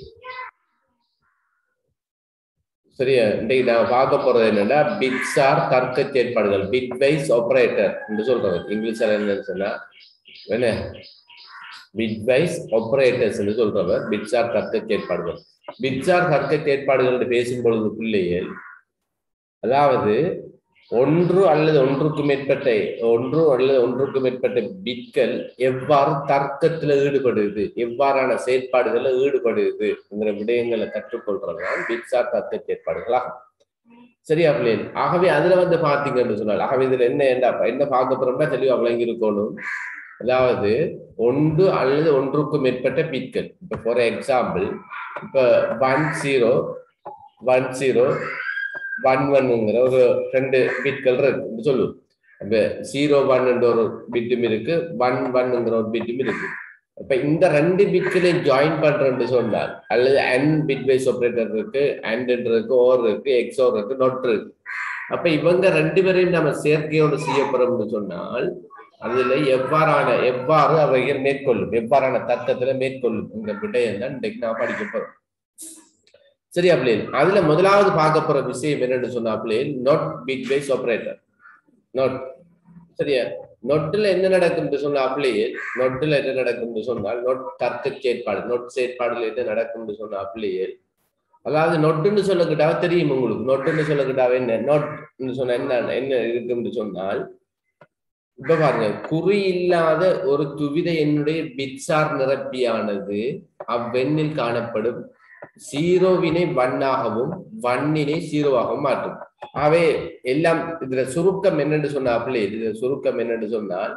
சரியா இன்னைக்கு நான் பார்க்க போறது என்னன்னா பிட்ஸ் ஆர் தர்க்க செயற்பாடுகள் பிட் வைஸ் ஆபரேட்டர் என்று சொல்றது இங்கிலீஷ்ல என்னன்னு சொன்னா என்ன பிட் வைஸ் ஆபரேட்டர்ஸ் என்று சொல்றவர் பிட்ஸ் ஆர் தர்க்க செயற்பாடுகள் பிட்ஸ் ஆர் தர்க்க செயற்பாடுகள் என்று பேசும் பொழுது பிள்ளைகள் அதாவது ஒன்று அல்லது ஒன்றுக்கு மேற்பட்ட ஒன்று அல்லது ஒன்றுக்கு மேற்பட்ட பிட்கள் எவ்வாறு தர்க்கத்துல ஈடுபடுது எவ்வாறான செயற்பாடுகள்ல ஈடுபடுதுங்கிற விடயங்களை கற்றுக்கொள்றதுதான் பிட்ஸ் ஆர் தர்க்க செயற்பாடுகளாகும் சரியா பிள்ளைகள் ஆகவே அதுல வந்து பாத்தீங்கன்னு சொன்னால் ஆகவே இதுல என்ன என்ன என்ன பார்க்க போறோம்னா தெளிவா விளங்கி இருக்கணும் அதாவது ஒன்று அல்லது ஒன்றுக்கு மேற்பட்ட பிட்கள் இப்ப ஃபார் எக்ஸாம்பிள் இப்ப one zero one zero one ஒன்னுங்கிற ஒரு ரெண்டு பிட்கள் இருக்கு சொல்லுவோம் இப்ப ஜீரோ ஒன் ஒரு பிட்டும் இருக்கு ஒன் ஒன்னுங்கிற ஒரு பிட்டும் இருக்கு இப்ப இந்த ரெண்டு பிட்களையும் ஜாயின் பண்றேன்னு சொன்னால் அல்லது அன் பிட் வைஸ் ஆப்ரேட்டர் இருக்கு அண்ட் இருக்கு ஓர் இருக்கு எக்ஸோர் இருக்கு நொட் இருக்கு அப்ப இவங்க ரெண்டு பேரையும் நம்ம சேர்க்கையோடு செய்ய போறோம்னு சொன்னால் அதுல எவ்வாறான எவ்வாறு அவைகள் மேற்கொள்ளும் எவ்வாறான தர்க்கத்துல மேற்கொள்ளும் இந்த விடயம் தான் இன்றைக்கு நான் படிக்க போறோம் சரியா பிள்ளைகள் அதுல முதலாவது பார்க்க போற விஷயம் என்னன்னு சொன்னா பிள்ளைகள் not bitwise operator not சரியா நொட்டுல என்ன நடக்கும்னு சொன்னா பிள்ளைகள் நொட்டுல என்ன நடக்கும்னு சொன்னால் நொட் தர்க்க செயற்பாடு நொட் செயற்பாடுல என்ன நடக்கும்னு சொன்னா பிள்ளைகள் அதாவது நொட்டுன்னு சொல்லக்கிட்டா தெரியும் உங்களுக்கு நொட்டுன்னு சொல்லக்கிட்டா என்ன நோட்னு சொன்னா என்ன என்ன இருக்கும்னு சொன்னால் இப்ப பாருங்க குறி இல்லாத ஒரு துவித என்னுடைய பிட்சார் நிரப்பியானது அவ்வெண்ணில் காணப்படும் சீரோவினை வண்ணாகவும் வண்ணினை சீரோவாகவும் மாற்றும் ஆகவே எல்லாம் இதுல சுருக்கம் என்னன்னு சொன்னா பிள்ளை இதுல சுருக்கம் என்னன்னு சொன்னால்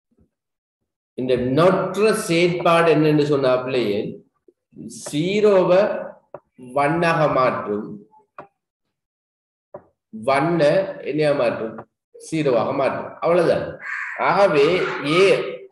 இந்த நொற்ற செயற்பாடு என்னன்னு சொன்னா பிள்ளையே சீரோவை வண்ணாக மாற்றும் வண்ண என்னையா மாற்றும் சீரோவாக மாற்றும் அவ்வளவுதான் ஆகவே ஏ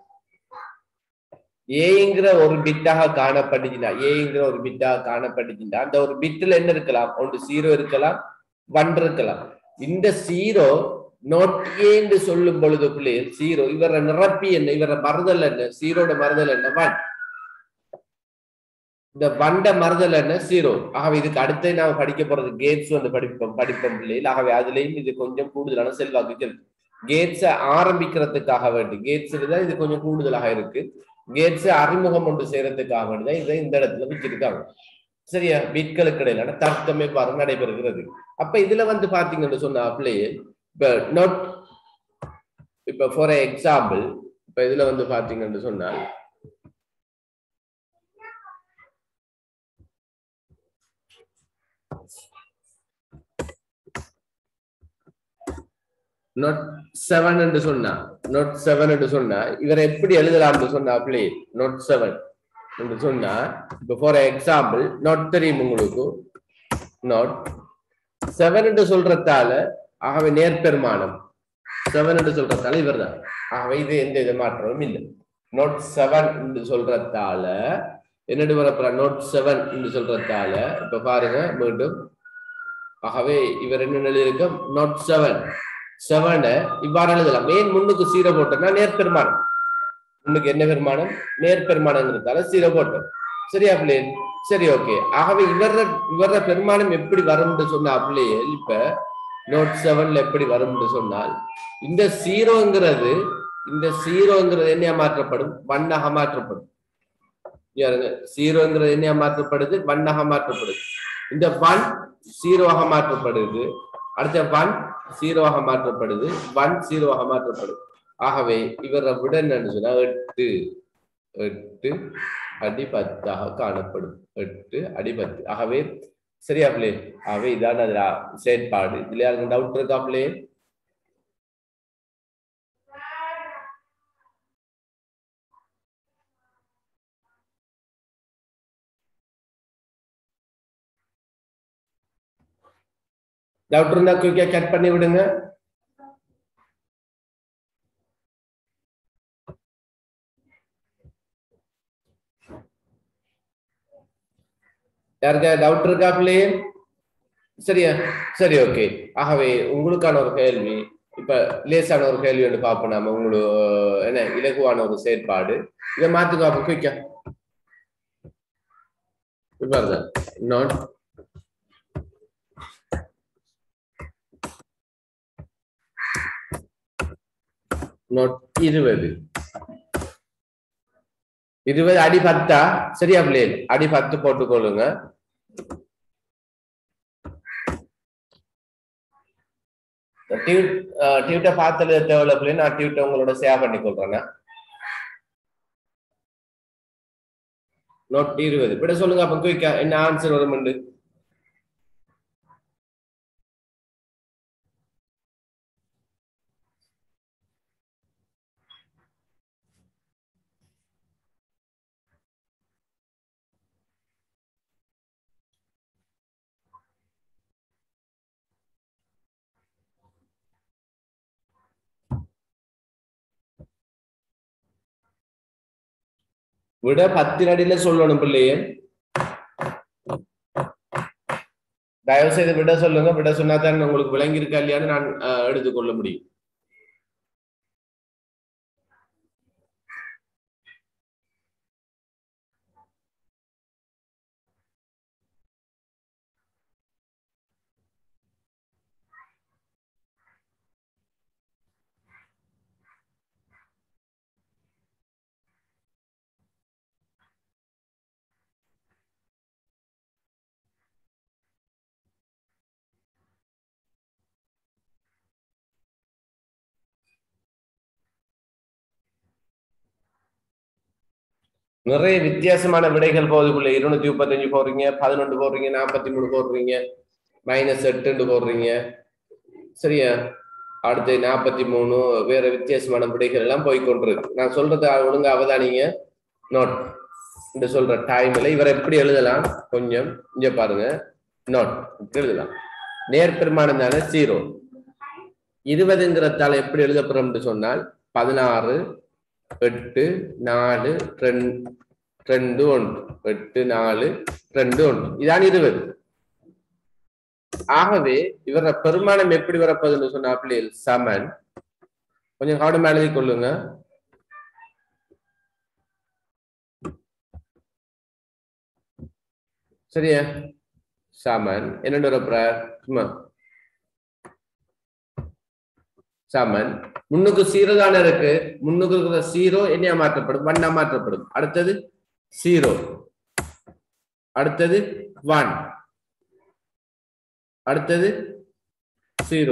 ஏங்கிற ஒரு பிட்டாக காணப்பட்டுச்சுன்னா ஏங்கிற ஒரு பிட்டாக காணப்பட்டுச்சுன்னா அந்த ஒரு பிட்டில் என்ன இருக்கலாம் ஒன்று ஜீரோ இருக்கலாம் ஒன் இருக்கலாம் இந்த ஜீரோ நோட் ஏன்னு சொல்லும் பொழுது பிள்ளைகள் ஜீரோ இவரை நிரப்பி என்ன இவரை மறுதல் என்ன ஜீரோட மறுதல் என்ன ஒன் இந்த வண்ட மறுதல் என்ன ஜீரோ ஆகவே இதுக்கு அடுத்து நாம படிக்க போறது கேட்ஸ் வந்து படிப்போம் படிப்போம் பிள்ளைகள் ஆகவே அதுலயும் இது கொஞ்சம் கூடுதலான செல்வாக்கு செலுத்தும் கேட்ஸை ஆரம்பிக்கிறதுக்காக வேண்டி கேட்ஸ்ல தான் இது கொஞ்சம் கூடுதலாக இருக்கு கேட்ஸ் அறிமுகம் ஒன்று செய்யறதுக்காக வேண்டிதான் இதை இந்த இடத்துல வச்சிருக்காங்க சரியா பிட்களுக்கு இடையிலான தர்க்கமே பாரு நடைபெறுகிறது அப்ப இதுல வந்து பாத்தீங்கன்னு சொன்னா பிள்ளையே இப்ப நோட் இப்ப ஃபார் எக்ஸாம்பிள் இப்ப இதுல வந்து பாத்தீங்கன்னு சொன்னால் நோட் செவன் என்று சொன்னா நோட் செவன் என்று சொன்னா இவரை எப்படி எழுதலாம்னு சொன்னா பிளே நோட் செவன் என்று சொன்னா இப்போ ஃபார் எக்ஸாம்பிள் நோட் தெரியும் உங்களுக்கு நோட் செவன் என்று சொல்றதால ஆகவே நேர்பெருமானம் செவன் என்று சொல்றதால இவர் தான் ஆகவே இது எந்த வித மாற்றமும் இல்லை நோட் செவன் என்று சொல்றதால என்னடு வரப்போற நோட் செவன் என்று சொல்றதால இப்ப பாருங்க மீண்டும் ஆகவே இவர் என்ன எழுதியிருக்க நோட் செவன் செவனை இவ்வாறு எழுதலாம் ஏன் முன்னுக்கு சீரை போட்டோம்னா நேர்பெருமானம் முன்னுக்கு என்ன பெருமானம் நேர்பெருமானங்கிறதால சீரை போட்டோம் சரியா பிள்ளையே சரி ஓகே ஆகவே இவர இவர பெருமானம் எப்படி வரும்னு சொன்னா பிள்ளையே இப்ப நோட் செவன்ல எப்படி வரும்னு சொன்னால் இந்த சீரோங்கிறது இந்த சீரோங்கிறது என்ன மாற்றப்படும் வண்ணாக மாற்றப்படும் யாருங்க சீரோங்கிறது என்ன மாற்றப்படுது வண்ணாக மாற்றப்படுது இந்த ஒன் சீரோவாக மாற்றப்படுது அடுத்த ஒன் சீரோவாக மாற்றப்படுது ஒன் சீரோவாக மாற்றப்படுது ஆகவே இவரை விட என்னன்னு சொன்னா எட்டு எட்டு அடி பத்தாக காணப்படும் எட்டு அடி பத்து ஆகவே சரியா பிள்ளை ஆகவே இதான் அதுல செயற்பாடு இதுல யாருக்கு டவுட் இருக்கா பிள்ளை டவுட் இருந்தா குயிக்கா கட் பண்ணி விடுங்க யாருக்கா டவுட் இருக்கா பிள்ளையே சரியா சரி ஓகே ஆகவே உங்களுக்கான ஒரு கேள்வி இப்ப லேசான ஒரு கேள்வி ஒன்று பார்ப்போம் நாம உங்களுக்கு என்ன இலகுவான ஒரு செயற்பாடு இதை மாத்துங்க அப்ப குயிக்கா பாருங்க நாட் நாட் இருபது இருபது அடி பத்தா சரியா பிள்ளைகள் அடி பத்து போட்டுக்கொள்ளுங்க டியூட் டியூட்டை பார்த்துல தேவையில்ல பிள்ளை நான் டியூட்டை உங்களோட ஷேர் பண்ணி கொள்றேன் நோட் இருபது இப்படி சொல்லுங்க அப்ப குயிக்கா என்ன ஆன்சர் வரும்னு விட பத்தின் அடியில சொல்லணும் பிள்ளையே தயவு செய்து விட சொல்லுங்க விட சொன்னா தான் உங்களுக்கு விளங்கி இருக்கா இல்லையான்னு நான் அஹ், எடுத்துக்கொள்ள முடியும் நிறைய வித்தியாசமான விடைகள் போகுதுக்குள்ள இருநூத்தி முப்பத்தஞ்சு போடுறீங்க பதினொன்று போடுறீங்க நாற்பத்தி மூணு போடுறீங்க மைனஸ் எட்டுன்னு போடுறீங்க சரியா அடுத்து நாற்பத்தி மூணு வேற வித்தியாசமான விடைகள் எல்லாம் போய் கொண்டிருக்கு நான் சொல்றத ஒழுங்கா அவதானிங்க நோட் இந்த சொல்ற டைம்ல இவரை எப்படி எழுதலாம் கொஞ்சம் இங்க பாருங்க நோட் இப்படி எழுதலாம் நேர்பெருமானம் தானே ஜீரோ இருபதுங்கிறதால எப்படி எழுதப்படுறோம்னு சொன்னால் பதினாறு எட்டு நாலு ரெண்டு ரெண்டு ஒன்று எட்டு நாலு ரெண்டு ஒன்று இதான் இருபது ஆகவே இவர பெருமானம் எப்படி வரப்போகுதுன்னு சொன்னா பிள்ளைகள் சமன் கொஞ்சம் கவனமா எழுதி கொள்ளுங்க சரியா சமன் என்னென்ன வரப்போற சும்மா சமன் முன்னுக்கு சீரோ தானே இருக்கு முன்னுக்கு இருக்கிற சீரோ என்னையா மாற்றப்படும் ஒன்னா மாற்றப்படும் அடுத்தது சீரோ அடுத்தது ஒன் அடுத்தது ஜீரோ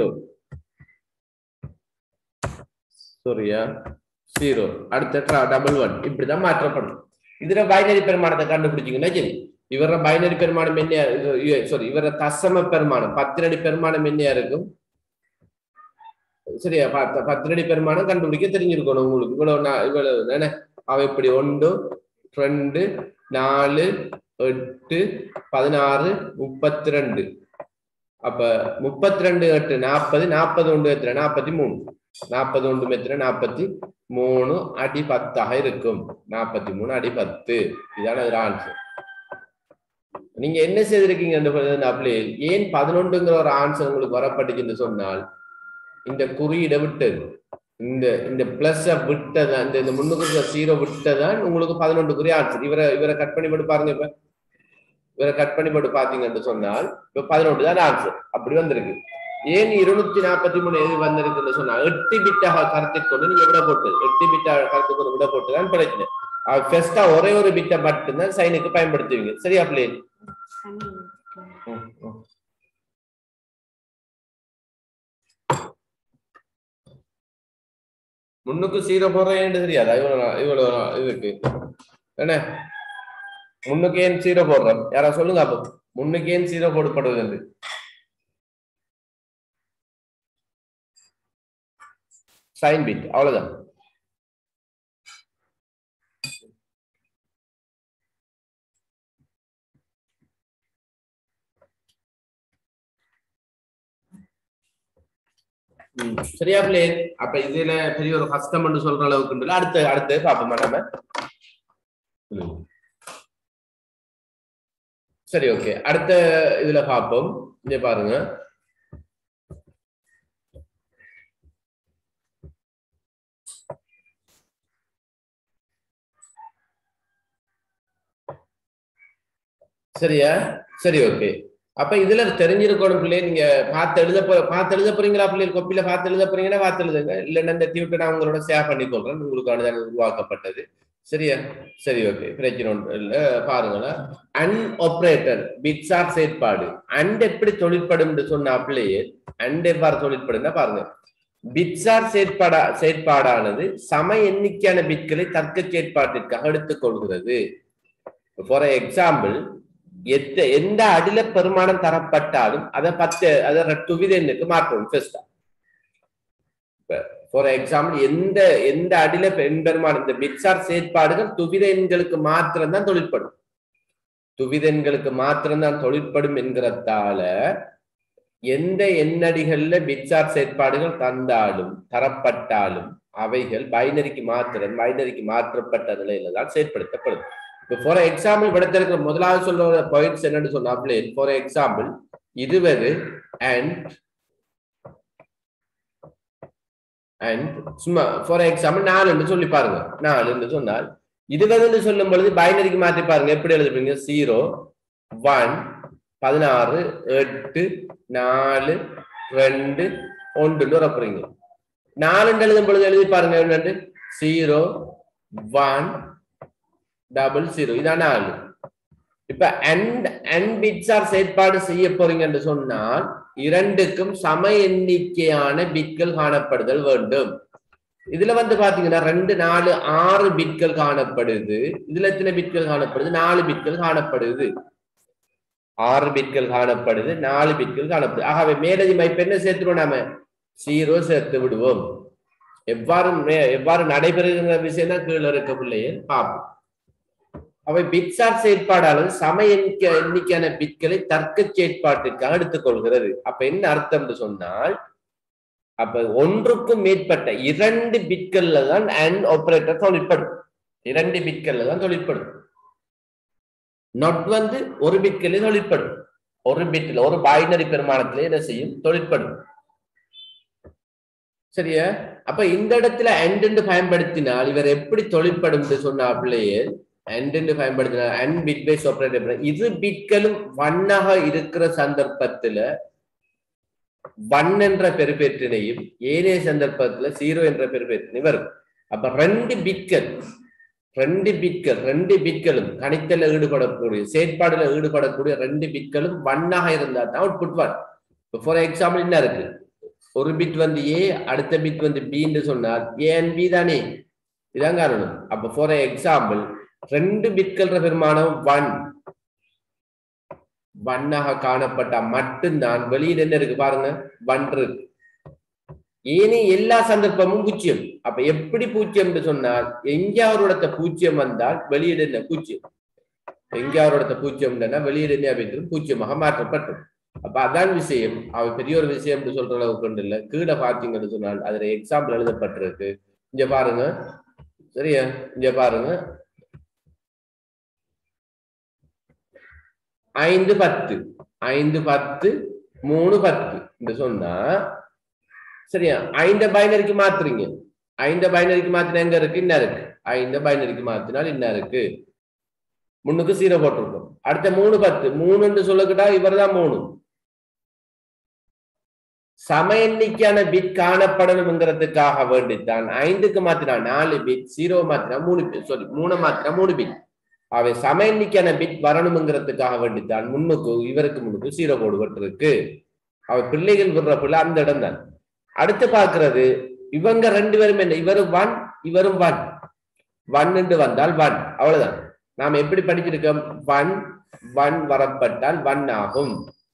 சரியா ஜீரோ அடுத்த டபுள் ஒன் இப்படிதான் மாற்றப்படும் இதுல பைனரி பெருமானத்தை கண்டுபிடிச்சீங்கன்னா சரி இவர பைனரி பெருமானம் என்னையா சாரி இவர தசம பெருமானம் பத்திரடி பெருமானம் என்னையா இருக்கும் சரியா பத்து பத்திரடி பெருமானம் கண்டுபிடிக்க தெரிஞ்சிருக்கணும் உங்களுக்கு இவ்வளவு நா- இவ்வளவு என்ன அவ இப்படி ஒன்று ரெண்டு நாலு எட்டு பதினாறு முப்பத்தி ரெண்டு அப்ப முப்பத்தி ரெண்டு எட்டு நாற்பது நாற்பது ஒன்று எத்தனை நாற்பத்தி மூணு நாற்பது ஒன்று எத்தனை நாற்பத்தி மூணு அடி பத்தாக இருக்கும் நாற்பத்தி மூணு அடி பத்து இதான அதுல ஆன்சர் நீங்க என்ன செய்திருக்கீங்க அப்படி ஏன் பதினொன்றுங்கிற ஒரு ஆன்சர் உங்களுக்கு வரப்பட்டுச்சுன்னு சொன்னால் இந்த குறியீடை விட்டது இந்த இந்த பிளஸ் விட்டதான் இந்த இந்த முன்னுக்கு ஜீரோ விட்டதான் உங்களுக்கு பதினொன்றுக்குரிய ஆன்சர் இவரை இவரை கட் பண்ணி போட்டு பாருங்க இப்ப இவரை கட் பண்ணி போட்டு பாத்தீங்கன்னு சொன்னால் இப்ப பதினொன்று தான் ஆன்சர் அப்படி வந்திருக்கு ஏன் இருநூத்தி நாற்பத்தி மூணு எது வந்திருக்குன்னு சொன்னா எட்டு பிட்டாக கருத்தை கொண்டு நீங்க விட போட்டு எட்டு பிட்டா கருத்தை கொண்டு விட போட்டு தான் பிரச்சனை ஃபர்ஸ்டா ஒரே ஒரு பிட்டை மட்டும்தான் சைனுக்கு பயன்படுத்துவீங்க சரியா பிள்ளை முன்னுக்கு சீரோ போடுறேன்னு தெரியாதா இவ்வளவு நாள் இவ்வளவு நாள் இதுக்கு என்ன முன்னுக்கு ஏன் சீரோ போடுறோம் யாரா சொல்லுங்க அப்போ முன்னுக்கு ஏன் சீரோ போடப்படுவது என்று சைன் பிட் அவ்வளவுதான் ம், சரியா பிள்ளை அப்ப இதுல பெரிய ஒரு கஷ்டம் சொல்ற அளவுக்கு உண்டுல. அடுத்து அடுத்து பாப்போமா நம்ம ம். சரி ஓகே அடுத்த இதுல பார்ப்போம் இங்க பாருங்க சரியா சரி ஓகே அப்ப இதுல தெரிஞ்சிருக்கணும் பிள்ளை நீங்க பார்த்து எழுத போ பார்த்து எழுத போறீங்களா பிள்ளை கொப்பில பார்த்து எழுத போறீங்கன்னா பார்த்து எழுதுங்க இல்லைன்னா இந்த டியூட்டை நான் உங்களோட ஷேர் பண்ணி கொள்றேன் உங்களுக்கான தான் உருவாக்கப்பட்டது சரியா சரி ஓகே பிரச்சனை ஒன்று இல்ல பாருங்களேன் அன் ஆப்ரேட்டர் பிட்ஸார் செயற்பாடு அண்ட் எப்படி தொழிற்படும் சொன்னாப்லேயே அண்ட் எவ்வாறு தொழிற்படும்னா பாருங்க பிட்ஸார் செயற்பாடா செயற்பாடானது சம எண்ணிக்கையான பிட்களை தர்க்க செயற்பாட்டிற்காக எடுத்துக்கொள்கிறது ஃபார் எக்ஸாம்பிள் எத்த எந்த அடில பெருமானம் தரப்பட்டாலும் அதை பத்து அதை துவித எண்ணுக்கு மாற்றணும் ஃபர்ஸ்டா ஃபார் எக்ஸாம்பிள் எந்த எந்த அடில எண் பெருமானம் இந்த பிட்ஸார் செயற்பாடுகள் துவித எண்களுக்கு மாத்திரம் தான் தொழிற்படும் துவித எண்களுக்கு மாத்திரம் தான் தொழிற்படும் என்கிறதால எந்த எண்ணடிகள்ல பிட்ஸார் செயற்பாடுகள் தந்தாலும் தரப்பட்டாலும் அவைகள் பைனரிக்கு மாத்திரம் பைனரிக்கு மாற்றப்பட்ட நிலையில தான் செயற்படுத்தப்படும் இப்போ ஃபார் எக்ஸாம்பிள் விடத்திருக்கிற முதலாவது சொல்ற பாயிண்ட்ஸ் என்னன்னு சொன்னாப்லே ஃபார் எக்ஸாம்பிள் இருபது அண்ட் அண்ட் சும்மா ஃபார் எக்ஸாம்பிள் நாலுன்னு சொல்லி பாருங்க நாலுன்னு சொன்னால் இருபதுன்னு சொல்லும் பொழுது பைனரிக்கு மாத்தி பாருங்க எப்படி எழுதுப்பீங்க ஜீரோ ஒன் பதினாறு எட்டு நாலு ரெண்டு ஒன்றுன்னு வரப்புறீங்க நாலுன்னு எழுதும் பொழுது எழுதி பாருங்க என்னண்டு ஜீரோ ஒன் டபுள் ஜீரோ இதான் நாலு இப்ப அண்ட் அண்ட் பிட்ஸார் செயற்பாடு செய்ய போறீங்கன்னு சொன்னால் இரண்டுக்கும் சம எண்ணிக்கையான பிட்கள் காணப்படுதல் வேண்டும் இதுல வந்து பாத்தீங்கன்னா ரெண்டு நாலு ஆறு பிட்கள் காணப்படுது இதுல எத்தனை பிட்கள் காணப்படுது நாலு பிட்கள் காணப்படுது ஆறு பிட்கள் காணப்படுது நாலு பிட்கள் காணப்படுது ஆகவே மேலதி மைப்பு என்ன சேர்த்துருவோம் நாம ஜீரோ சேர்த்து விடுவோம் எவ்வாறு எவ்வாறு நடைபெறுகிற விஷயம் தான் கீழே இருக்க பிள்ளையே பார்ப்போம் அவை பிட்சார் செயற்பாடாளர் சம எண்ணிக்கை எண்ணிக்கையான பிட்களை தர்க்க செயற்பாட்டிற்காக எடுத்துக்கொள்கிறது அப்ப என்ன அர்த்தம் சொன்னால் அப்ப ஒன்றுக்கும் மேற்பட்ட இரண்டு பிட்கள்ல தான் அண்ட் ஆபரேட்டர் தொழிற்படும் இரண்டு பிட்கள்ல தான் தொழிற்படும் நொட் வந்து ஒரு பிட்களே தொழிற்படும் ஒரு பிட்ல ஒரு பைனரி பெருமானத்திலே என்ன செய்யும் தொழிற்படும் சரியா அப்ப இந்த இடத்துல அண்ட் பயன்படுத்தினால் இவர் எப்படி தொழிற்படும் சொன்னாப்லேயே அண்ட் பயன்படுத்தினார் அண்ட் பிட் பைஸ் ஆபரேட்டர் இரு பிட்களும் ஒன்னாக இருக்கிற சந்தர்ப்பத்துல ஒன் என்ற பெருப்பேற்றினையும் ஏனைய சந்தர்ப்பத்துல ஜீரோ என்ற பெருப்பேற்றினை வரும் அப்ப ரெண்டு பிட்கள் ரெண்டு பிட்கள் ரெண்டு பிட்களும் கணித்தல ஈடுபடக்கூடிய செயற்பாடுல ஈடுபடக்கூடிய ரெண்டு பிட்களும் ஒன்னாக இருந்தா தான் அவுட்புட் ஒன் ஃபார் எக்ஸாம்பிள் என்ன இருக்கு ஒரு பிட் வந்து ஏ அடுத்த பிட் வந்து பின்னு சொன்னால் ஏன் பி தானே இதான் காரணம் அப்ப ஃபார் எக்ஸாம்பிள் ரெண்டு பிட்கள் பெருமானம் ஒன் ஒன்னாக காணப்பட்டா மட்டும்தான் வெளியில் என்ன இருக்கு பாருங்க ஒன் இருக்கு ஏனே எல்லா சந்தர்ப்பமும் பூஜ்ஜியம் அப்ப எப்படி பூஜ்ஜியம் சொன்னால் எங்கேயாவது பூஜ்ஜியம் வந்தால் வெளியீடு என்ன பூஜ்ஜியம் எங்கேயாவது பூஜ்ஜியம் வெளியீடு என்ன அப்படின்னு பூஜ்ஜியமாக மாற்றப்பட்டது அப்ப அதான் விஷயம் அவ பெரிய ஒரு விஷயம் சொல்ற அளவுக்கு ஒன்று இல்லை கீழே பார்த்தீங்கன்னு சொன்னால் அதுல எக்ஸாம்பிள் எழுதப்பட்டிருக்கு இங்க பாருங்க சரியா இங்க பாருங்க ஐந்து பத்து ஐந்து பத்து மூணு பத்து இந்த சொன்னா சரியா ஐந்த பைனரிக்கு மாத்துறீங்க ஐந்த பைனரிக்கு மாத்தினா எங்க இருக்கு இன்ன இருக்கு ஐந்த பைனரிக்கு மாத்தினால் இன்ன இருக்கு முன்னுக்கு சீரோ போட்டிருக்கோம் அடுத்த மூணு பத்து மூணுன்னு சொல்லக்கிட்டா இவர் தான் மூணு சம எண்ணிக்கையான பிட் காணப்படணுங்கிறதுக்காக வேண்டித்தான் ஐந்துக்கு மாத்தினா நாலு பிட் ஜீரோ மாத்தினா மூணு பிட் சாரி மூணு மாத்தினா மூணு பிட் அவை சம எண்ணிக்கையான பிட் வரணுங்கிறதுக்காக வேண்டித்தான் முன்னுக்கு இவருக்கு முன்னுக்கு சீரோ போடுபட்டிருக்கு அவ பிள்ளைகள் விடுற பிள்ளை அந்த இடம் தான் அடுத்து பாக்குறது இவங்க ரெண்டு பேரும் என்ன இவரும் ஒன் இவரும் ஒன் ஒன் வந்தால் ஒன் அவ்வளவுதான் நாம் எப்படி படிச்சிருக்கோம் ஒன் ஒன் வரப்பட்டால் ஒன் ஆகும்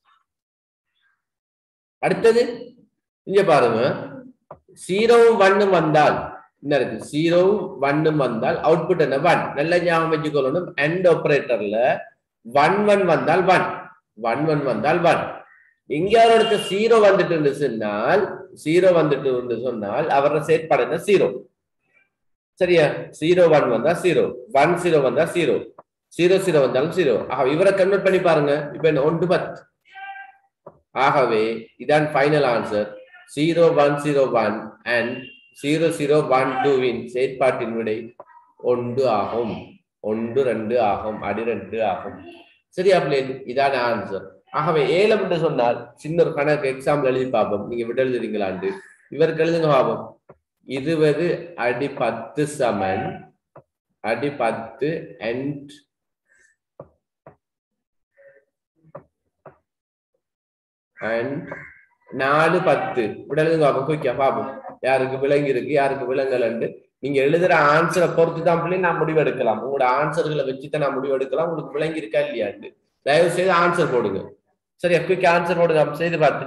அடுத்தது இங்க பாருங்க ஜீரோவும் ஒன்னும் வந்தால் என்ன இருக்கு ஜீரோவும் ஒன்னும் வந்தால் அவுட்புட் என்ன ஒன் நல்ல ஞாபகம் வச்சுக்கொள்ளணும் அண்ட் ஆபரேட்டர்ல ஒன் ஒன் வந்தால் ஒன் ஒன் ஒன் வந்தால் ஒன் எங்கேயாவது இடத்துல ஜீரோ வந்துட்டு சொன்னால் ஜீரோ வந்துட்டு சொன்னால் அவரோட செயற்பாடு என்ன ஜீரோ சரியா ஜீரோ ஒன் வந்தா ஜீரோ ஒன் ஜீரோ வந்தா ஜீரோ ஜீரோ ஜீரோ வந்தாலும் ஜீரோ ஆக இவரை கன்வெர்ட் பண்ணி பாருங்க இப்ப என்ன ஒன்று பத்து ஆகவே இதான் final answer zero one zero one and zero zero one டூவின் செயற்பாட்டின் விடை ஒன்று ஆகும் ஒன்று ரெண்டு ஆகும் அடி ரெண்டு ஆகும் சரியா பிள்ளைகள் இதான ஆன்சர் ஆகவே ஏலம் என்று சொன்னால் சின்ன ஒரு கணக்கு எக்ஸாம்பிள் எழுதி பார்ப்போம் நீங்க விட எழுதுறீங்களாண்டு இவருக்கு எழுதுங்க பார்ப்போம் இருபது அடி பத்து சமன் அடி பத்து அண்ட் அண்ட் நாலு பத்து இப்படி எழுதுங்க பார்ப்போம் குயிக்கா பார்ப்போம் யாருக்கு விலங்கு இருக்கு யாருக்கு விலங்கலண்டு நீங்க எழுதுற ஆன்சரை பொறுத்து தான் பிள்ளை நான் முடிவு எடுக்கலாம் உங்களோட ஆன்சர்களை வச்சு தான் நான் முடிவு எடுக்கலாம் உங்களுக்கு விளங்கி இருக்கா இல்லையாண்டு தயவு செய்து ஆன்சர் போடுங்க சரி குயிக் ஆன்சர் போடுங்க அப்ப செய்து பார்த்து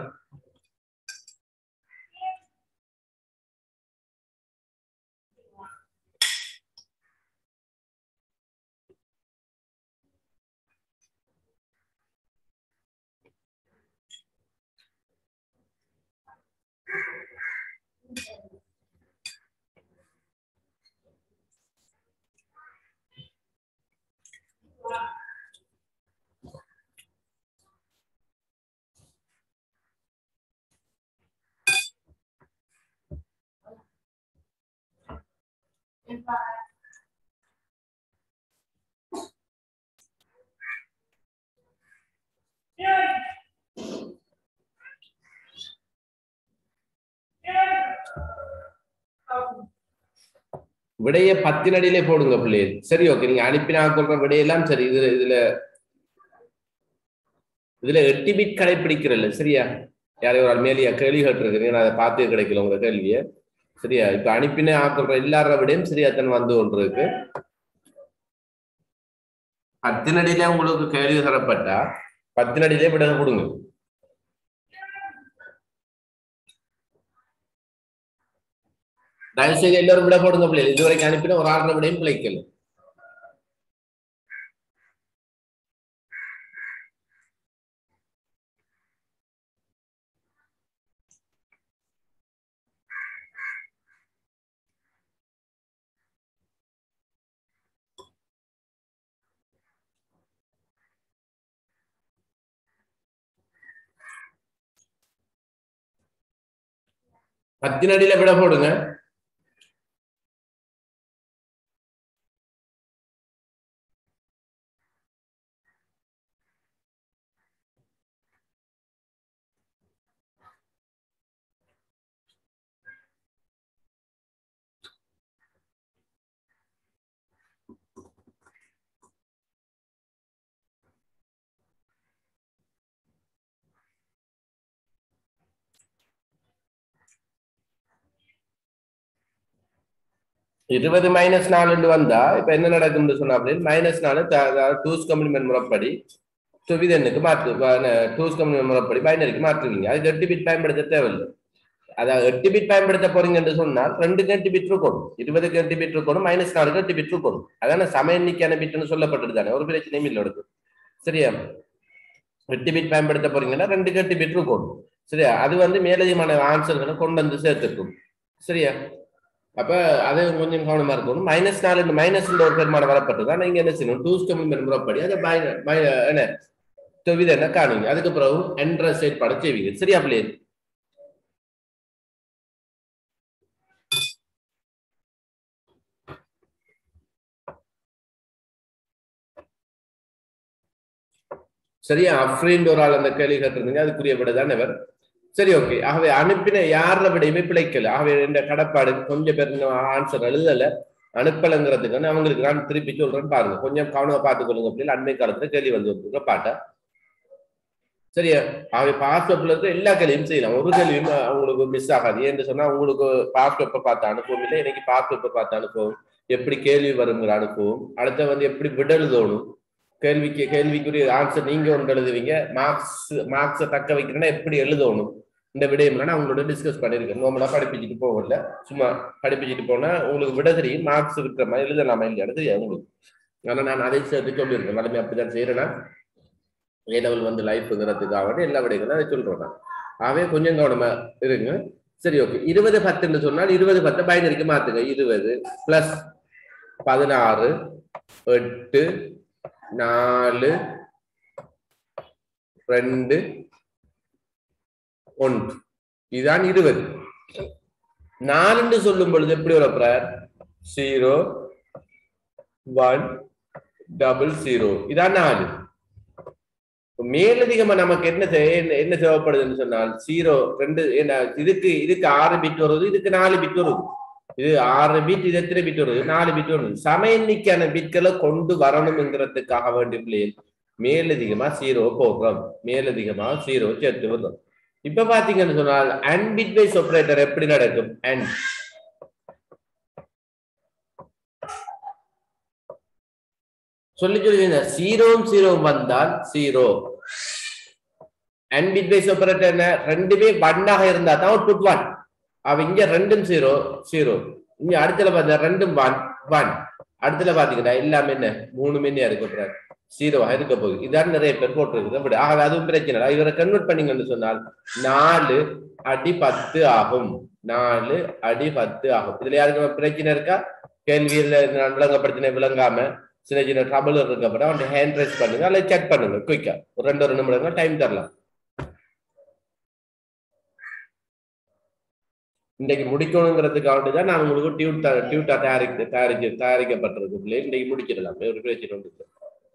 விடைய பத்தின் அடியிலே போடுங்க பிள்ளைகள் சரி ஓகே நீங்க அனுப்பினா சொல்ற விடையெல்லாம் சரி இதுல இதுல இதுல எட்டு பிட் கடைபிடிக்கிறல்ல சரியா யாரையும் ஒரு ஆள் மேலேயா கேள்வி கேட்டிருக்கிறீங்க நான் அதை பார்த்து கிடைக்கல உங்க கேள்வியை சரியா இப்ப அனுப்பின ஆக்குற எல்லார விடையும் சரியா தன் வந்து ஒன்று இருக்கு பத்தினடியில உங்களுக்கு கேள்வி தரப்பட்டா பத்தினடியிலே விட கொடுங்க தயவு செய்து எல்லாரும் விட போடுங்க பிள்ளைகள் இதுவரைக்கும் அனுப்பின ஒரு ஆறு விடையும் பிழைக்கல பத்தினடியில விட போடுங்க இருபது மைனஸ் நாலுன்னு வந்தா இப்ப என்ன நடக்கும்னு சொன்னா அப்படின்னு மைனஸ் நாலு டூஸ் கம்ப்ளிமெண்ட் முறைப்படி துவிதனுக்கு மாற்று டூஸ் கம்ப்ளிமெண்ட் முறைப்படி பைனரிக்கு மாற்றுவீங்க அதுக்கு எட்டு பிட் பயன்படுத்த தேவையில்லை அதாவது எட்டு பிட் பயன்படுத்த போறீங்க என்று சொன்னால் ரெண்டுக்கு எட்டு பிட் இருக்கணும் இருபதுக்கு எட்டு பிட் இருக்கணும் மைனஸ் நாலுக்கு எட்டு பிட் இருக்கணும் அதான சம எண்ணிக்கையான பிட்னு சொல்லப்பட்டது தானே ஒரு பிரச்சனையும் இல்லை எடுக்கும் சரியா எட்டு பிட் பயன்படுத்த போறீங்கன்னா ரெண்டுக்கு எட்டு பிட் இருக்கணும் சரியா அது வந்து மேலதிகமான ஆன்சர்களை கொண்டு வந்து சேர்த்துக்கும் சரியா அப்ப அது கொஞ்சம் கவனமா இருக்கணும் மைனஸ் நாலு மைனஸ் ஒரு பெருமானம் வரப்பட்டது ஆனா இங்க என்ன செய்யணும் டூஸ் கம்ப்ளிமெண்ட் முறைப்படி அதை minor- minor- என்ன தொவித என்ன காணுங்க அதுக்கு பிறகு என்ற செயற்பாடு செய்வீங்க சரியா பிள்ளை சரியா அஃப்ரீன் ஒரு ஆள் அந்த கேள்வி கேட்டிருந்தீங்க அதுக்குரிய விட தான் இவர் சரி ஓகே ஆகவே அனுப்பின யார விடையுமே பிழைக்கல ஆகவே இந்த கடப்பாடு கொஞ்சம் பேர் ஆன்சர் எழுதல அனுப்பலங்கிறதுக்கு அவங்களுக்கு நான் திருப்பி சொல்றேன் பாருங்க கொஞ்சம் கவனமா பார்த்துக்கொள்ளுங்க அப்படின்னு அண்மை காலத்துல கேள்வி வந்து வந்துருக்க பாட்டை சரியா ஆகவே பாஸ்வேப்ல இருக்க எல்லா கேள்வியும் செய்யலாம் ஒரு கேள்வியும் அவங்களுக்கு மிஸ் ஆகாது ஏன்னு சொன்னா உங்களுக்கு பாஸ்வேப்பை பார்த்து அனுப்பவும் இல்லை எனக்கு பாஸ்வேப்பை பார்த்து அனுப்பவும் எப்படி கேள்வி வருங்கிற அனுப்பவும் அடுத்த வந்து எப்படி விடல் தோணும் கேள்விக்கு கேள்விக்குரிய ஆன்சர் நீங்க ஒன்று எழுதுவீங்க மார்க்ஸ் மார்க்ஸை தக்க வைக்கிறேன்னா எப்படி எழுதணும் இந்த விடயம் நான் அவங்களோட டிஸ்கஸ் பண்ணிருக்கேன் நார்மலா படிப்பிச்சுட்டு போகல சும்மா படிப்பிச்சுட்டு போனா உங்களுக்கு விட தெரியும் மார்க்ஸ் இருக்கிற மாதிரி எழுதலாமா இல்லையா தெரியும் உங்களுக்கு ஆனா நான் அதை சேர்த்து சொல்லியிருக்கேன் வளமை அப்படிதான் செய்யறேன்னா ஏ லெவல் வந்து லைஃப்ங்கிறதுக்காக எல்லா விடைகளும் அதை சொல்றேன் நான் ஆகவே கொஞ்சம் கவனமா இருங்க சரி ஓகே இருபது பத்துன்னு சொன்னால் இருபது பத்து பைனரிக்கு மாத்துங்க இருபது பிளஸ் பதினாறு எட்டு நாலு ரெண்டு ஒன்று இதுதான் இருபது நாலுன்னு சொல்லும் பொழுது எப்படி வரப்போறார் ஜீரோ ஒன் டபுள் ஜீரோ இதான் நாலு மேலதிகமா நமக்கு என்ன தே- என்ன- என்ன தேவைப்படுதுன்னு சொன்னால் ஜீரோ ரெண்டு என்ன இதுக்கு இதுக்கு ஆறு பிட் வருது இதுக்கு நாலு பிட் வருது இது ஆறு பிட் இது எத்தனை பிட் வருது நாலு பிட் வருது சம எண்ணிக்கையான பிட்களை கொண்டு வரணும்ங்கிறதுக்காக வேண்டிய பிள்ளைகள் மேலதிகமா ஜீரோ போடுறோம் மேலதிகமா ஜீரோ சேர்த்து விடுறோம் இப்ப பாத்தீங்கன்னு சொன்னால் அண்ட் பிட் வைஸ் ஆபரேட்டர் எப்படி நடக்கும் அண்ட் சொல்லி சொல்லுவீங்க ஜீரோவும் ஜீரோவும் வந்தால் zero and bitwise operator என்ன ரெண்டுமே ஒன்னாக இருந்தா தான் அவுட்புட் ஒன் அவ இங்க ரெண்டும் ஜீரோ ஜீரோ இங்க அடுத்துல பார்த்தா ரெண்டும் ஒன் ஒன் அடுத்துல பாத்தீங்கன்னா எல்லாமே என்ன மூணு மின்னியா இருக்க போறாரு ஜீரோவா இருக்க போகுது இதான் நிறைய பேர் போட்டிருக்குது அப்படி ஆகவே அதுவும் பிரச்சனை இல்லை இவரை கன்வெர்ட் பண்ணீங்கன்னு சொன்னால் நாலு அடி பத்து ஆகும் நாலு அடி பத்து ஆகும் இதுல யாருக்கு பிரச்சனை இருக்கா கேள்வியில நான் விளங்கப்படுத்தின விளங்காம சின்ன சின்ன ட்ரபிள் இருக்கப்பட அவன் ஹேண்ட் ரைஸ் பண்ணுங்க அல்லது செக் பண்ணுங்க குயிக்கா ஒரு ரெண்டு ஒரு நிமிடங்கள் டைம் தரலாம் இன்னைக்கு முடிக்கணுங்கிறதுக்காக தான் நான் உங்களுக்கு டியூட் டியூட்டா தயாரிக்க தயாரிக்க தயாரிக்கப்பட்டிருக்கு பிள்ளை இன்னைக்கு முடிச்சிடலாம் ஒரு பிரச்சனை ஒன்று இல்லை.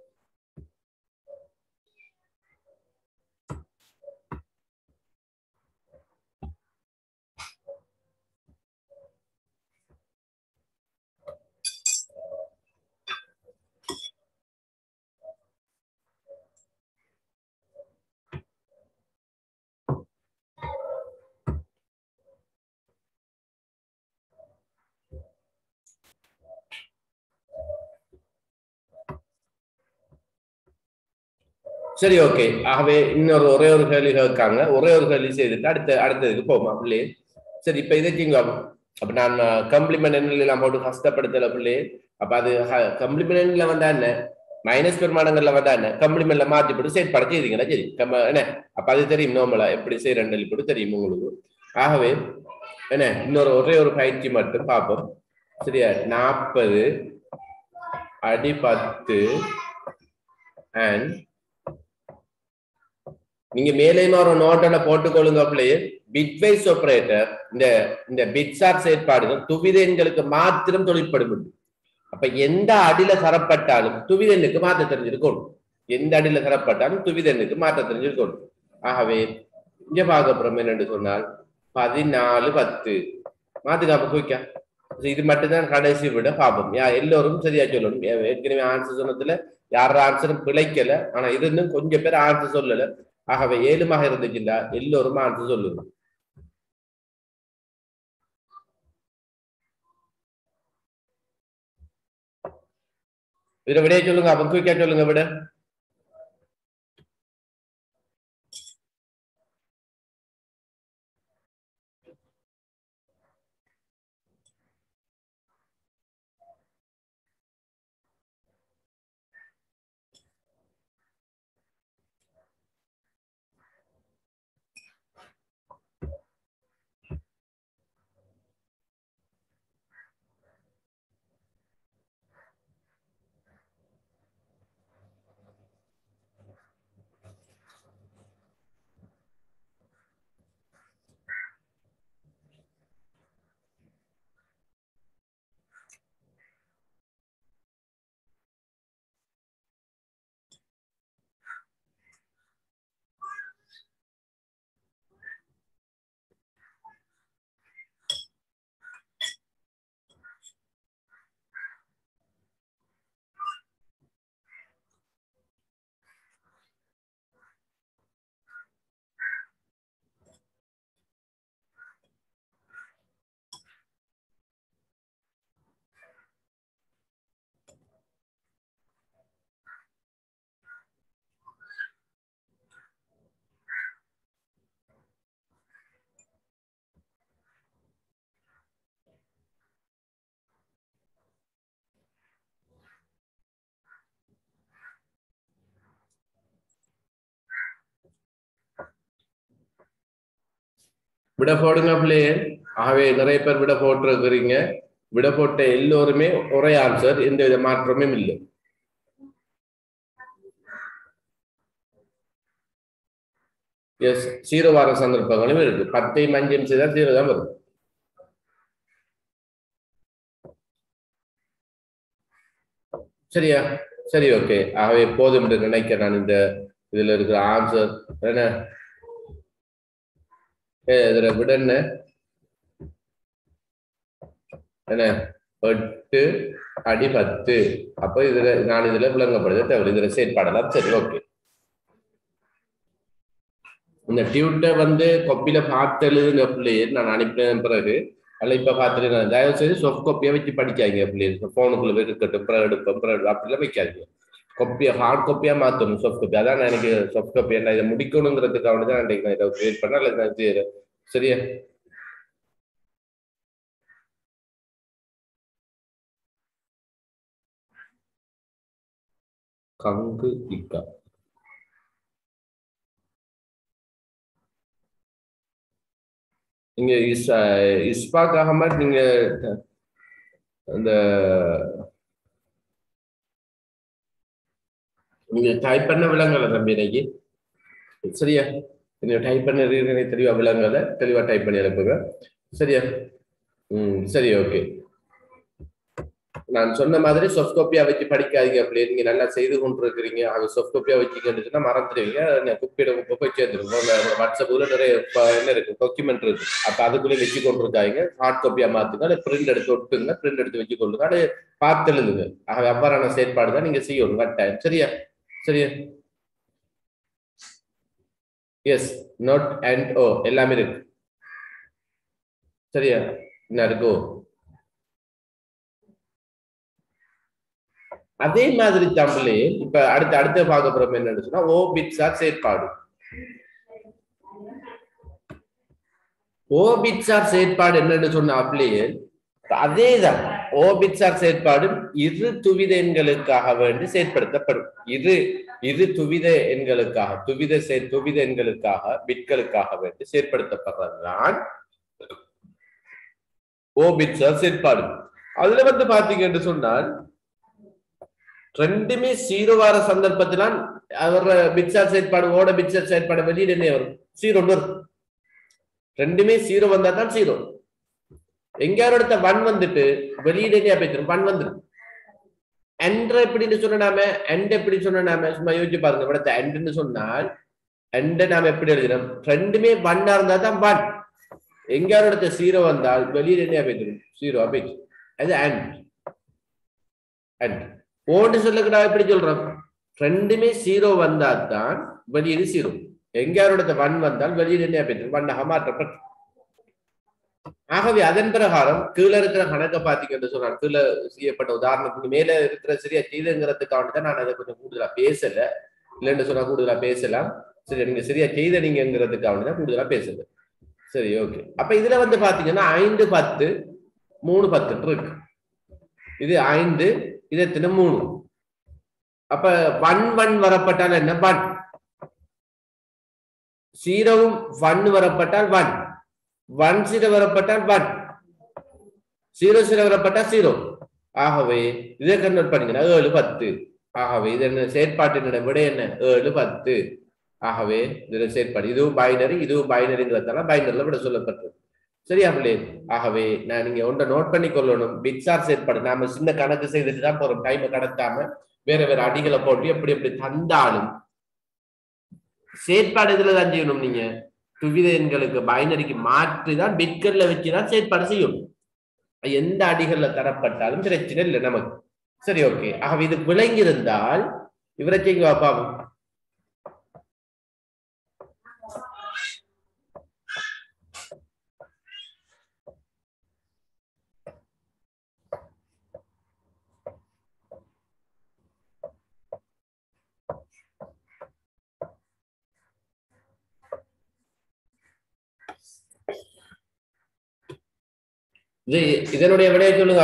சரி ஓகே ஆகவே இன்னொரு ஒரே ஒரு கேள்வி கேட்காங்க ஒரே ஒரு கேள்வி செய்துட்டு அடுத்த அடுத்ததுக்கு போமா பிள்ளையே சரி இப்ப இதை செய்யுங்க அப்ப நான் கம்ப்ளிமெண்ட் எல்லாம் போட்டு கஷ்டப்படுத்தல பிள்ளையே அப்ப அது கம்ப்ளிமெண்ட்ல வந்தா என்ன மைனஸ் பெருமானங்கள்ல வந்தா என்ன கம்ப்ளிமெண்ட்ல மாத்தி போட்டு செயற்பாடு செய்தீங்கன்னா சரி கம்ம என்ன அப்ப அது தெரியும் நோமலா எப்படி செய்யறேன் போட்டு தெரியும் உங்களுக்கு ஆகவே என்ன இன்னொரு ஒரே ஒரு பயிற்சி மட்டும் பார்ப்போம் சரியா நாற்பது அடி பத்து அண்ட் நீங்க மேலேயும் ஒரு நோட்டோட போட்டுக்கொள்ளுங்க பிள்ளையே பிட்வைஸ் ஆபரேட்டர் இந்த இந்த பிட்சார் செயற்பாடுகள் துவித எண்களுக்கு மாத்திரம் தொழிற்படும் அப்ப எந்த அடியில தரப்பட்டாலும் துவித எண்ணுக்கு மாற்ற தெரிஞ்சிருக்கணும் எந்த அடியில தரப்பட்டாலும் துவித எண்ணுக்கு மாற்ற தெரிஞ்சிருக்கணும் ஆகவே இங்க பார்க்க போறோம் என்னன்னு சொன்னால் பதினாலு பத்து மாத்துக்காப்ப குயிக்கா இது மட்டும்தான் கடைசி விட பார்ப்போம் யா எல்லோரும் சரியா சொல்லணும் ஏ- ஏற்கனவே ஆன்சர் சொன்னதுல யார ஆன்சரும் பிழைக்கல ஆனா இருந்தும் கொஞ்சம் பேர் ஆன்சர் சொல்லல ஆகவே ஏழுமாக இருந்துச்சுன்னா எல்லோரும் ஆன்சர் சொல்லுங்க இதுல விடைய சொல்லுங்க அப்ப குயிக்கா சொல்லுங்க விட விட போடுங்க பிள்ளையே ஆகவே நிறைய பேர் விட போட்டிருக்கிறீங்க விட போட்ட எல்லோருமே ஒரே ஆன்சர் எந்த வித மாற்றமும் இல்லை எஸ் ஜீரோ வர சந்தர்ப்பங்களும் இருக்கு பத்தையும் அஞ்சையும் செய்தால் ஜீரோ தான் வரும் சரியா சரி ஓகே ஆகவே போதும் என்று நினைக்க நான் இந்த இதுல இருக்கிற ஆன்சர் என்ன ஏ, இதுல விட என்ன என்ன எட்டு அடி பத்து அப்ப இதுல நான் இதுல விளங்கப்படுது தேவை இதுல செயற்பாடலாம் சரி ஓகே இந்த டியூட்டை வந்து கொப்பியில பார்த்து எழுதுங்க பிள்ளையே நான் அனுப்பின பிறகு அல்ல இப்ப பார்த்துட்டு நான் தயவு செய்து சொஃப்ட் காப்பியை வச்சு படிக்காதீங்க பிள்ளைங்க போனுக்குள்ள போய் இருக்கட்டும் பிறகு எடுப்போம் பிறகு அப்படிலாம் வைக்காதீங்க கொப்பியை ஹார்ட் காப்பியா மாத்தணும் சாஃப்ட் காப்பி அதான் நான் எனக்கு சாஃப்ட் காப்பி என்ன இதை முடிக்கணுங்கிறதுக்காக தான் நான் இதை கிரியேட் பண்ண அல்லது நான் செய்யறேன் சரியா கங்கு இக்கா நீங்க இஸ் இஸ்பாக் அகமத் நீங்க அந்த நீங்க டைப் பண்ண விலங்கல தம்பி இன்னைக்கு சரியா நீங்க டைப் பண்ண ரீசனை தெளிவா விலங்கல தெளிவா டைப் பண்ணி அனுப்புங்க சரியா ம் சரி ஓகே நான் சொன்ன மாதிரி soft copy-ஆ வச்சு படிக்காதீங்க அப்படி நீங்க நல்லா செய்து கொண்டு இருக்கிறீங்க அது soft copy-ஆ வச்சுக்கிட்டுன்னா மறந்துடுவீங்க நான் குப்பியிட குப்பை போய் சேர்ந்துருக்கும் உங்க வாட்ஸ்அப்ல நிறைய ப- என்ன இருக்கு டாக்குமெண்ட் இருக்கு அப்ப அதுக்குள்ளே வச்சு கொண்டு இருக்காங்க ஹார்ட் காப்பியா மாத்துங்க அதை பிரிண்ட் எடுத்து ஒட்டுங்க பிரிண்ட் எடுத்து வச்சு கொள்ளுங்க அது பார்த்து எழுதுங்க ஆக அவ்வாறான செயற்பாடு தான் நீங்க செய்யணும் கட்டாயம் சரியா சரியா எஸ் நோட் அண்ட் ஓ எல்லாமே இருக்கு சரியா என்ன இருக்கோ அதே மாதிரி தமிழே இப்ப அடுத்த அடுத்த பார்க்க போறோம் என்னன்னு சொன்னா ஓ பிட்ஸார் செயற்பாடு ஓ பிட்ஸார் செயற்பாடு என்னன்னு சொன்ன அப்படியே அதேதான் ஓ பிட்ஸார் செயற்பாடு இரு துவித எண்களுக்காக வேண்டி செயற்படுத்தப்படும் இரு இரு துவித எண்களுக்காக துவித செய் துவித எண்களுக்காக பிட்களுக்காக வேண்டி செயற்படுத்தப்படுறதுதான் ஓ பிட்ஸார் செயற்பாடு அதுல வந்து பாத்தீங்கன்னு சொன்னால் ரெண்டுமே ஜீரோ வர சந்தர்ப்பத்தில் அவர் பிட்சார் செயற்பாடு ஓட பிட்சார் செயற்பாடு வெளியில என்ன வரும் ஜீரோ வரும் ரெண்டுமே ஜீரோ வந்தா தான் ஜீரோ எங்கேயாவது இடத்த ஒன் வந்துட்டு வெளியில என்ன பேசிடும் ஒன் வந்துடும் என்ற எப்படின்னு சொன்ன நாம எண்ட் எப்படி சொன்ன நாம சும்மா யோசிச்சு பாருங்க இവിടുത്തെ எண்ட்னு சொன்னால் எண்ட நாம எப்படி எழுதினோம் ரெண்டுமே ஒன்னா இருந்தா தான் ஒன் எங்கேயாவது இடத்த ஜீரோ வந்தால் வெளியில என்ன பேசிடும் ஜீரோ பேச்சு அது அண்ட் அண்ட் ஓன்னு சொல்லுங்கடா எப்படி சொல்றோம் ரெண்டுமே ஜீரோ வந்தா தான் வெளியீடு ஜீரோ எங்கேயாரோட ஒன் வந்தால் வெளியீடு என்ன பெற்று ஒன்னாக மாற்றப்பட்டு ஆகவே அதன் பிரகாரம் கீழே இருக்கிற கணக்கை பார்த்தீங்கன்னு சொன்னார் கீழே செய்யப்பட்ட உதாரணத்துக்கு மேல இருக்கிற சரியா செய்துங்கிறதுக்காக தான் நான் அதை கொஞ்சம் கூடுதலா பேசல இல்லைன்னு சொன்னா கூடுதலா பேசலாம் சரி நீங்க சரியா செய்த நீங்கிறதுக்காக தான் கூடுதலா பேசல சரி ஓகே அப்ப இதுல வந்து பாத்தீங்கன்னா ஐந்து பத்து மூணு பத்துன்னு இருக்கு இது ஐந்து இது எத்தனை மூணு அப்ப ஒன் ஒன் வரப்பட்டால் என்ன ஒன் ஜீரோவும் ஒன் வரப்பட்டால் ஒன் ஒன் ஜீரோ வரப்பட்டால் ஒன் ஜீரோ ஜீரோ வரப்பட்டால் ஜீரோ ஆகவே இதை கன்வெர்ட் பண்ணீங்கன்னா ஏழு பத்து ஆகவே இது என்ன செயற்பாட்டினோட விட என்ன ஏழு பத்து ஆகவே இதுல செயற்பாடு இதுவும் பைனரி இதுவும் பைனரிங்கிறதால பைனரில விட சொல்லப்பட்டது சரியா பிள்ளை ஆகவே நான் நீங்க ஒன்றை நோட் பண்ணி கொள்ளணும் பிட்சார் செயற்பாடு நாம சின்ன கணக்கு செய்துட்டு தான் போறோம் டைமை கடத்தாம வேற வேற அடிகளை போட்டு எப்படி எப்படி தந்தாலும் செயற்பாடு இதுல தான் செய்யணும் நீங்க துவித எண்களுக்கு பைனரிக்கு மாற்றி தான் பிட்கர்ல வச்சுதான் செயற்பாடு செய்யணும் எந்த அடிகள்ல தரப்பட்டாலும் பிரச்சனை இல்லை நமக்கு சரி ஓகே ஆகவே இது விளங்கியிருந்தால் இவரை செய்யுங்க பாப்போம் இது இதனுடைய விடையை சொல்லுங்க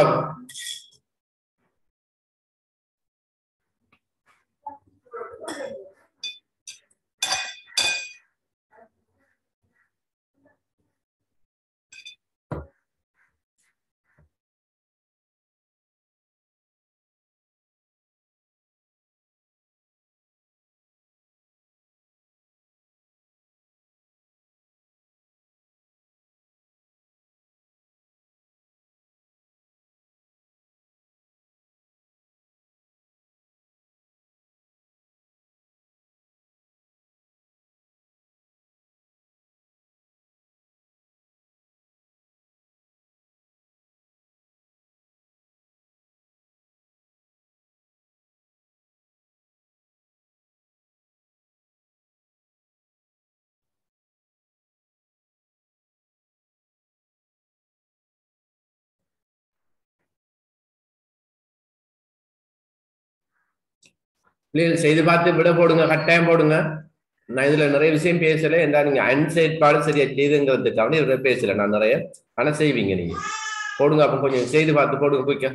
பிள்ளைகள் செய்து பார்த்து விட போடுங்க கட்டாயம் போடுங்க நான் இதுல நிறைய விஷயம் பேசல என்றா நீங்க அன் செயற்பாடு சரியா செய்துங்கிறதுக்காக இவரை பேசல நான் நிறைய ஆனா செய்வீங்க நீங்க போடுங்க அப்ப கொஞ்சம் செய்து பார்த்து போடுங்க குயிக்கா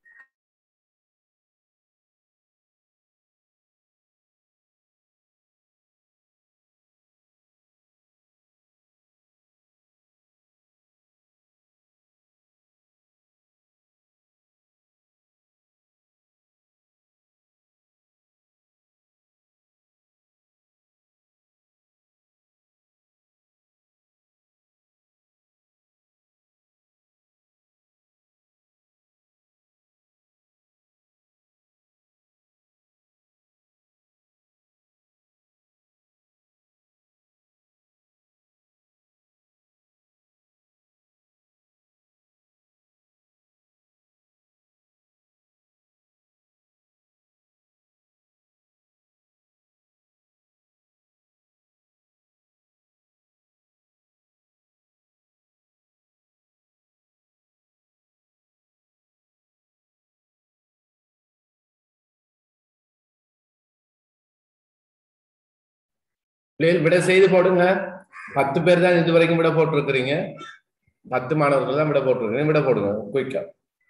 பிள்ளைகள் விட செய்து போடுங்க பத்து பேர் தான் இது வரைக்கும் விட போட்டிருக்கிறீங்க பத்து மாணவர்கள் தான் விட போட்டிருக்கீங்க விட போடுங்க குயிக்கா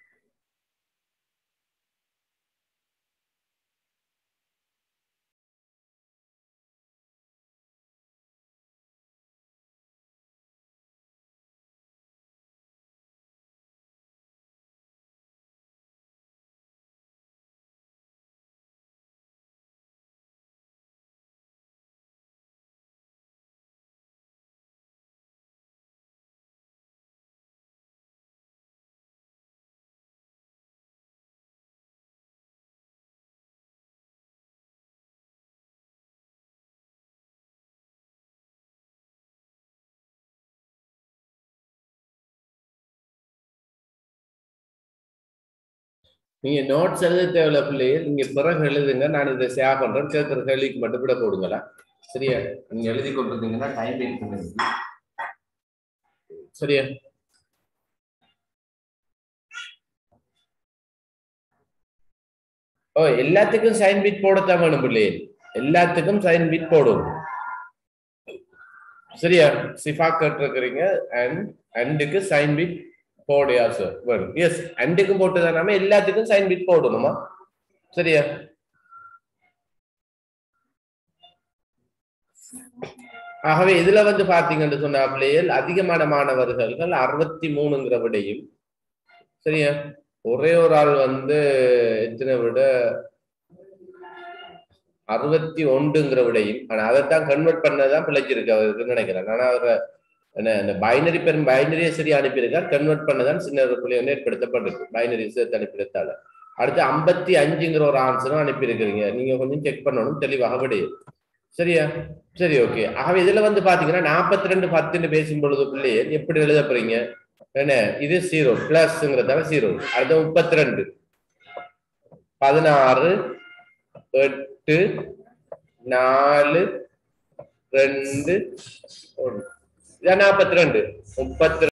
நீங்க நோட்ஸ் எழுத தேவையில்ல பிள்ளைகள் நீங்க பிறகு எழுதுங்க நான் இதை ஷேர் பண்றேன் கேட்கிற கேள்விக்கு மட்டும் விட போடுங்களா சரியா நீங்க எழுதி கொண்டிருந்தீங்கன்னா டைம் வெயிட் பண்ணுங்க சரியா ஓ எல்லாத்துக்கும் சைன் பிட் போடத்தான் வேணும் பிள்ளைகள் எல்லாத்துக்கும் சைன் பிட் போடும் சரியா சிஃபா கேட்டிருக்கிறீங்க அண்ட் அண்டுக்கு சைன் பிட் போடையா சார் வேணும் எஸ் அண்டுக்கும் போட்டு நாம எல்லாத்துக்கும் சைன் பிட் போடணுமா சரியா ஆகவே இதுல வந்து பாத்தீங்கன்னு சொன்னா பிள்ளைகள் அதிகமான மாணவர்கள் அறுபத்தி மூணுங்கிற விடையும் சரியா ஒரே ஒரு ஆள் வந்து எத்தனை விட அறுபத்தி ஒன்றுங்கிற விடையும் ஆனா அதைத்தான் கன்வெர்ட் பண்ணதான் பிழைச்சிருக்கு அவருக்கு நினைக்கிறேன் ஆனா அவர் என்ன இந்த பைனரி பெரும் பைனரியை சரி அனுப்பியிருக்கார் கன்வெர்ட் பண்ணதான் சின்ன ஒரு புள்ளி வந்து ஏற்படுத்தப்பட்டிருக்கு பைனரி சேர்த்து அனுப்பியிருந்தால அடுத்து ஐம்பத்தி அஞ்சுங்கிற ஒரு ஆன்சரும் அனுப்பியிருக்கிறீங்க நீங்க கொஞ்சம் செக் பண்ணணும் தெளிவாக விடையும் சரியா சரி ஓகே ஆகவே இதுல வந்து பாத்தீங்கன்னா நாற்பத்தி ரெண்டு பத்துன்னு பேசும் பொழுது பிள்ளையே எப்படி எழுத போறீங்க என்ன இது ஜீரோ பிளஸ்ங்கிறதால ஜீரோ அடுத்து முப்பத்தி ரெண்டு பதினாறு எட்டு நாலு ரெண்டு ஒன்று நாற்பத்தி ரெண்டு முப்பத்தி